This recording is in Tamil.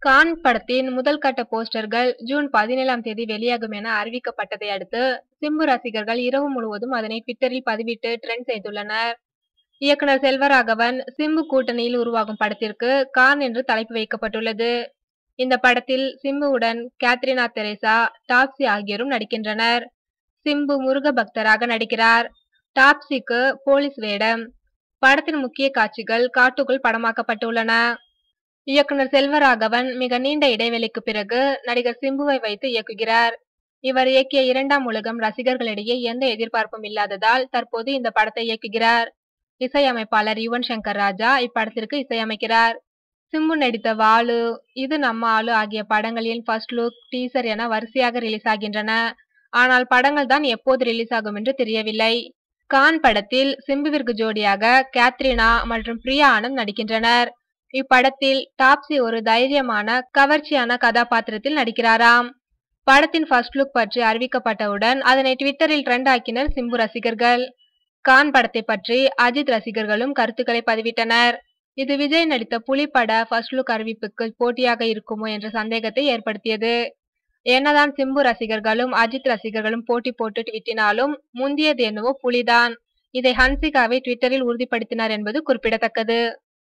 கான் படத்தின் முதல் கட்ட போஸ்டர்கள் ஜூன் பதினேழாம் தேதி வெளியாகும் என அறிவிக்கப்பட்டதை அடுத்து சிம்பு ரசிகர்கள் இரவு முழுவதும் அதனை ட்விட்டரில் பதிவிட்டு ட்ரெண்ட் செய்துள்ளனர் இயக்குனர் செல்வராகவன் சிம்பு கூட்டணியில் உருவாகும் படத்திற்கு கான் என்று தலைப்பு வைக்கப்பட்டுள்ளது இந்த படத்தில் சிம்புவுடன் கேத்ரினா தெரேசா டாப்சி ஆகியோரும் நடிக்கின்றனர் சிம்பு முருக பக்தராக நடிக்கிறார் டாப்சிக்கு போலீஸ் வேடம் படத்தின் முக்கிய காட்சிகள் காட்டுக்குள் படமாக்கப்பட்டுள்ளன இயக்குனர் செல்வராகவன் மிக நீண்ட இடைவெளிக்கு பிறகு நடிகர் சிம்புவை வைத்து இயக்குகிறார் இவர் இயக்கிய இரண்டாம் உலகம் ரசிகர்களிடையே எந்த எதிர்பார்ப்பும் இல்லாததால் தற்போது இந்த படத்தை இயக்குகிறார் இசையமைப்பாளர் யுவன் சங்கர் ராஜா இப்படத்திற்கு இசையமைக்கிறார் சிம்பு நடித்த வாலு இது நம்ம ஆளு ஆகிய படங்களின் ஃபர்ஸ்ட் லுக் டீசர் என வரிசையாக ரிலீஸ் ஆகின்றன ஆனால் படங்கள் தான் எப்போது ரிலீஸ் ஆகும் என்று தெரியவில்லை கான் படத்தில் சிம்புவிற்கு ஜோடியாக கேத்ரினா மற்றும் பிரியா ஆனந்த் நடிக்கின்றனர் இப்படத்தில் டாப்சி ஒரு தைரியமான கவர்ச்சியான கதாபாத்திரத்தில் நடிக்கிறாராம் படத்தின் ஃபர்ஸ்ட் லுக் பற்றி அறிவிக்கப்பட்டவுடன் அதனை ட்விட்டரில் ட்ரெண்ட் ஆக்கினர் சிம்பு ரசிகர்கள் கான் படத்தை பற்றி அஜித் ரசிகர்களும் கருத்துக்களை பதிவிட்டனர் இது விஜய் நடித்த புலி பட ஃபர்ஸ்ட் லுக் அறிவிப்புக்கு போட்டியாக இருக்குமோ என்ற சந்தேகத்தை ஏற்படுத்தியது என்னதான் சிம்பு ரசிகர்களும் அஜித் ரசிகர்களும் போட்டி போட்டு ட்விட்டினாலும் முந்தியது என்னவோ புலிதான் இதை ஹன்சிகாவை ட்விட்டரில் உறுதிப்படுத்தினார் என்பது குறிப்பிடத்தக்கது